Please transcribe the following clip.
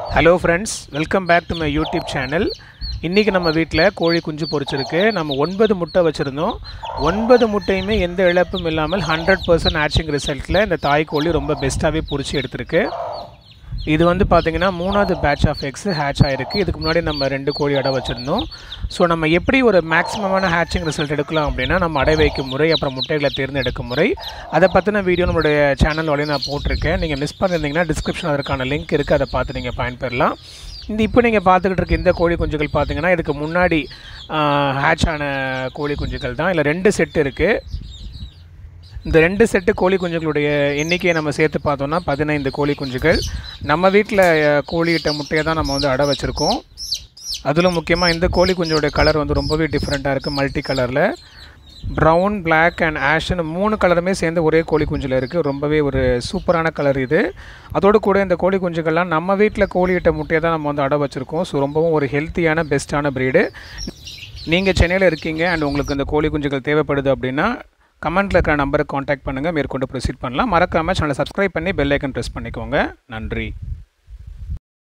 hello friends welcome back to my YouTube channel இன்றைக்கி நம்ம வீட்டில் கோழி குஞ்சு பொரிச்சிருக்கு நம்ம ஒன்பது முட்டை வச்சுருந்தோம் ஒன்பது முட்டையுமே எந்த இழப்பும் இல்லாமல் ஹண்ட்ரட் பர்சன்ட் ஆச்சிங் ரிசல்ட்டில் இந்த தாய் கோழி ரொம்ப பெஸ்ட்டாகவே பொரிச்சு எடுத்திருக்கு இது வந்து பார்த்திங்கன்னா மூணாவது பேட்ச் ஆஃப் எக்ஸ் ஹேட்ச் ஆகிருக்கு இதுக்கு முன்னாடி நம்ம ரெண்டு கோழி அடை வச்சுருந்தோம் ஸோ நம்ம எப்படி ஒரு மேக்ஸிமமான ஹேட்சிங் ரிசல்ட் எடுக்கலாம் அப்படின்னா நம்ம அடை வைக்கும் முறை அப்புறம் முட்டைகளை தேர்ந்தெடுக்கும் முறை அதை பற்றின வீடியோ நம்மளுடைய சேனலோடய நான் போட்டிருக்கேன் நீங்கள் மிஸ் பண்ணியிருந்தீங்கன்னா டிஸ்கிரிப்ஷன் அதற்கான லிங்க் இருக்குது அதை பார்த்து நீங்கள் பயன்பெறலாம் இந்த இப்போ நீங்கள் பார்த்துக்கிட்டு இருக்க இந்த கோழி குஞ்சுகள் பார்த்தீங்கன்னா இதுக்கு முன்னாடி ஹேட்ச் ஆன கோழி குஞ்சுகள் தான் இல்லை ரெண்டு செட் இருக்குது இந்த ரெண்டு செட்டு கோழி குஞ்சுகளுடைய எண்ணிக்கையை நம்ம சேர்த்து பார்த்தோம்னா பதினைந்து கோழி குஞ்சுகள் நம்ம வீட்டில் கோழியிட்ட முட்டையை தான் நம்ம வந்து அடை வச்சுருக்கோம் அதில் முக்கியமாக இந்த கோழி குஞ்சோடைய கலர் வந்து ரொம்பவே டிஃப்ரெண்ட்டாக இருக்குது மல்டி கலரில் ப்ரௌன் பிளாக் அண்ட் ஆஷன் மூணு கலருமே சேர்ந்து ஒரே கோழி குஞ்சில் இருக்குது ரொம்பவே ஒரு சூப்பரான கலர் இது அதோடு கூட இந்த கோழி குஞ்சுகள்லாம் நம்ம வீட்டில் கோழியிட்ட முட்டையை தான் நம்ம வந்து அடை வச்சுருக்கோம் ஸோ ரொம்பவும் ஒரு ஹெல்த்தியான பெஸ்ட்டான ப்ரீடு நீங்கள் சென்னையில் இருக்கீங்க அண்ட் உங்களுக்கு இந்த கோழி குஞ்சுகள் தேவைப்படுது அப்படின்னா கமெண்ட்டில் இருக்கிற நம்பருக்கு காண்டாக்ட் பண்ணுங்கள் மேற்கொண்டு ப்ரொசீட் பண்ணலாம் மறக்காமல் சேனலை சப்ஸ்கிரைப் பண்ணி பெல் ஐக்கன் ப்ரெஸ் பண்ணிக்கோங்க நன்றி